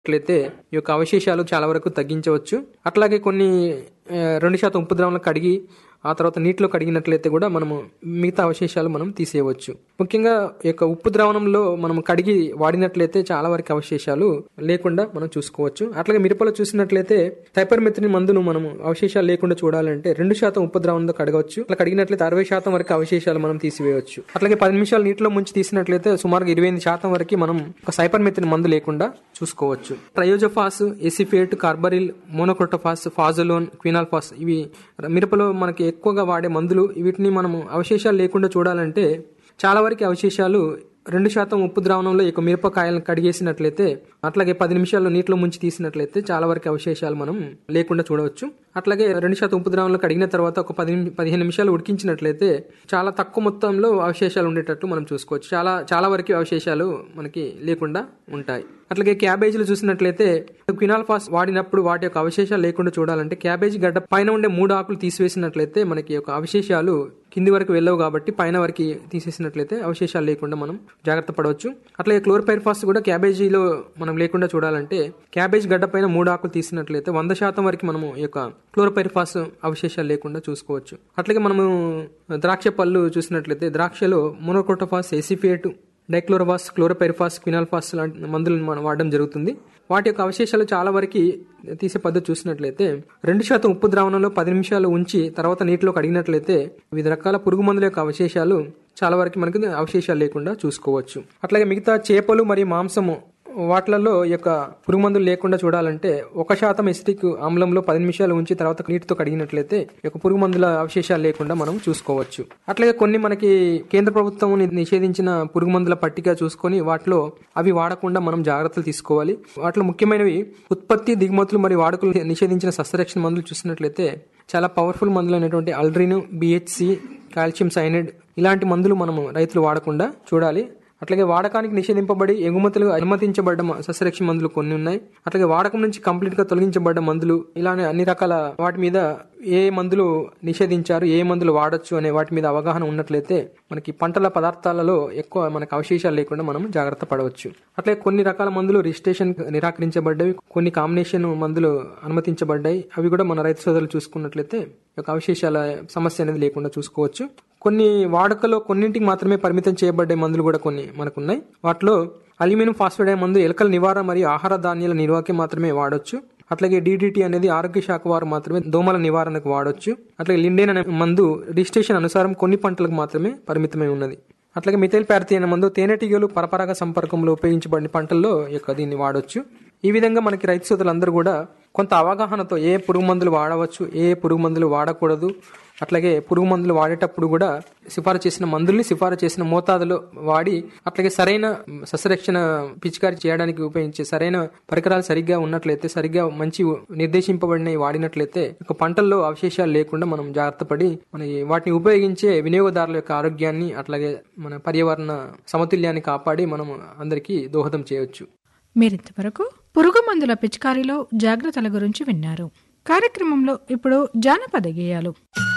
అట్లయితే ఈ యొక్క అవశేషాలు చాలా వరకు తగ్గించవచ్చు అట్లాగే కొన్ని ఆ, రెండు శాతం ఉప్పు ద్రావణంలో కడిగి ఆ తర్వాత నీటిలో కడిగినట్లయితే కూడా మనము మిగతా అవశేషాలు మనం తీసేయవచ్చు ముఖ్యంగా ఈ యొక్క ఉప్పు ద్రావణంలో మనం కడిగి వాడినట్లయితే చాలా వరకు అవశేషాలు లేకుండా మనం చూసుకోవచ్చు అట్లాగే మిరపలో చూసినట్లయితే టైపర్మెథ్రిన్ మందును మనం అవశేషాలు లేకుండా చూడాలంటే రెండు శాతం ఉప్పు ద్రావణంలో కడగవచ్చు అట్లా కడిగినట్లయితే అరవై శాతం వరకు అవశేషాలు మనం తీసివేయవచ్చు అట్లాగే పది నిమిషాలు నీటిలో ముంచి తీసినట్లయితే సుమారుగా ఇరవై ఎనిమిది శాతం వరకు మనం ఒక సైపర్మెథ్రిన్ మందు లేకుండా చూసుకోవచ్చు triazophos acephate carbaryl monocrotophos phosalone quinalphos ఇవి మిరపలో మనకి ఎక్కువగా వాడే మందులు వీటిని మనము అవశేషాలు లేకుండా చూడాలంటే చాలా వరకు అవశేషాలు రెండు శాతం ఉప్పు ద్రావణంలో ఈ యొక్క మిరపకాయలను కడిగేసినట్లయితే అట్లాగే పది నిమిషాల్లో నీటిలో ముంచి తీసినట్లయితే చాలా వరకు అవశేషాలు మనం లేకుండా చూడవచ్చు అట్లాగే రెండు శాతం ఉప్పు ద్రావణంలో కడిగిన తర్వాత ఒక పది నిమి- పదిహేను నిమిషాలు ఉడికించినట్లయితే చాలా తక్కువ మొత్తంలో అవశేషాలు ఉండేటట్టు మనం చూసుకోవచ్చు చాలా చాలా వరకు అవశేషాలు మనకి లేకుండా ఉంటాయి అట్లాగే క్యాబేజీలు చూసినట్లయితే క్వినాల్ఫాస్ వాడినప్పుడు వాటి యొక్క అవశేషాలు లేకుండా చూడాలంటే క్యాబేజీ గడ్డ పైన ఉండే మూడు ఆకులు తీసివేసినట్లయితే మనకి యొక్క అవశేషాలు కింది వరకు వెళ్ళవు కాబట్టి పైన వరకు తీసేసినట్లయితే అవశేషాలు లేకుండా మనం జాగ్రత్త పడవచ్చు అట్లాగే క్లోరోపైర్ఫాస్ కూడా క్యాబేజీలో మనం లేకుండా చూడాలంటే క్యాబేజ్ గడ్డ పైన మూడు ఆకులు తీసినట్లయితే వంద శాతం వరకు మనము ఈ యొక్క క్లోరోపైర్ఫాస్ అవశేషాలు లేకుండా చూసుకోవచ్చు అట్లాగే మనము ద్రాక్ష పళ్ళు చూసినట్లయితే ద్రాక్షలో monocrotophos acephate dichlorvos chlorpyrifos quinalphos లాంటి మందులను మనం వాడడం జరుగుతుంది వాటి యొక్క అవశేషాలు చాలా వరకు తీసే పద్ధతి చూసినట్లయితే రెండు శాతం ఉప్పు ద్రావణంలో పది నిమిషాలు ఉంచి తర్వాత నీటిలో కడిగినట్లయితే వివిధ రకాల పురుగు మందుల యొక్క అవశేషాలు చాలా వరకు మనకి అవశేషాలు లేకుండా చూసుకోవచ్చు అట్లాగే మిగతా చేపలు మరియు మాంసము వాటిలలో ఈ యొక్క పురుగు మందులు లేకుండా చూడాలంటే ఒక శాతం ఎసిటిక్ ఆమ్లంలో పది నిమిషాలు ఉంచి తర్వాత నీటితో కడిగినట్లయితే ఈ యొక్క పురుగు మందుల అవశేషాలు లేకుండా మనం చూసుకోవచ్చు అట్లాగే కొన్ని మనకి కేంద్ర ప్రభుత్వం ని- నిషేధించిన పురుగు మందుల పట్టిక చూసుకొని వాటిలో అవి వాడకుండా మనం జాగ్రత్తలు తీసుకోవాలి వాటిలో ముఖ్యమైనవి ఉత్పత్తి దిగుమతులు మరియు వాడుకలు నిషేధించిన సస్యరక్షణ మందులు చూసినట్లయితే చాలా పవర్ఫుల్ మందులు అయినటువంటి అల్డ్రిన్ బిహెచ్సి కాల్షియం సైనైడ్ ఇలాంటి మందులు మనము రైతులు వాడకుండా చూడాలి అట్లాగే వాడకానికి నిషేధింపబడి ఎగుమతులు అనుమతించబడ్డ మ- సస్యరక్షణ మందులు కొన్ని ఉన్నాయి అట్లాగే వాడకం నుంచి కంప్లీట్ గా తొలగించబడ్డ మందులు ఇలానే అన్ని రకాల వాటి మీద ఏ మందులు నిషేధించారు ఏ మందులు వాడొచ్చు అనే వాటి మీద అవగాహన ఉన్నట్లయితే మనకి పంటల పదార్థాలలో ఎక్కువ మనకు అవశేషాలు లేకుండా మనం జాగ్రత్త పడవచ్చు అట్లే కొన్ని రకాల మందులు రిజిస్ట్రేషన్ నిరాకరించబడ్డవి కొన్ని కాంబినేషన్ మందులు అనుమతించబడ్డాయి అవి కూడా మన రైతు సోదరులు చూసుకున్నట్లయితే ఈ యొక్క అవశేషాల సమస్య అనేది లేకుండా చూసుకోవచ్చు కొన్ని వాడుకలో కొన్నింటికి మాత్రమే పరిమితం చేయబడ్డే మందులు కూడా కొన్ని మనకున్నాయి వాటిలో అల్యూమినియం ఫాస్ఫేట్ మందు ఎలకల నివారణ మరియు ఆహార ధాన్యాల నిల్వకి మాత్రమే వాడొచ్చు అట్లాగే డీడీటీ అనేది ఆరోగ్య శాఖ వారు మాత్రమే దోమల నివారణకు వాడొచ్చు అట్లాగే లిండేన్ అనే మందు రిజిస్ట్రేషన్ అనుసారం కొన్ని పంటలకు మాత్రమే పరిమితమై ఉన్నది అట్లాగే మిథైల్ ప్యారథీ అనే మందు తేనెటీగలు పరపరాగ సంపర్కంలో ఉపయోగించబడిన పంటల్లో ఈ యొక్క దీన్ని వాడొచ్చు ఈ విధంగా మనకి రైతు సోదరులందరూ కూడా కొంత అవగాహనతో ఏ పురుగు మందులు వాడవచ్చు ఏ పురుగు మందులు వాడకూడదు అట్లాగే పురుగు మందులు వాడేటప్పుడు కూడా సిఫారసు చేసిన మందుల్ని సిఫారసు చేసిన మోతాదులో వాడి అట్లాగే సరైన సస్యరక్షణ పిచికారి చేయడానికి ఉపయోగించే సరైన పరికరాలు సరిగ్గా ఉన్నట్లయితే సరిగ్గా మంచి నిర్దేశింపబడినవి వాడినట్లయితే ఒక పంటల్లో అవశేషాలు లేకుండా మనం జాగ్రత్త పడి మన ఈ వాటిని ఉపయోగించే వినియోగదారుల యొక్క ఆరోగ్యాన్ని అట్లాగే మన పర్యావరణ సమతుల్యాన్ని కాపాడి మనం అందరికీ దోహదం చేయవచ్చు మీరింతవరకు పురుగు మందుల పిచికారీలో జాగ్రత్తల గురించి విన్నారు కార్యక్రమంలో ఇప్పుడు జానపద గేయాలు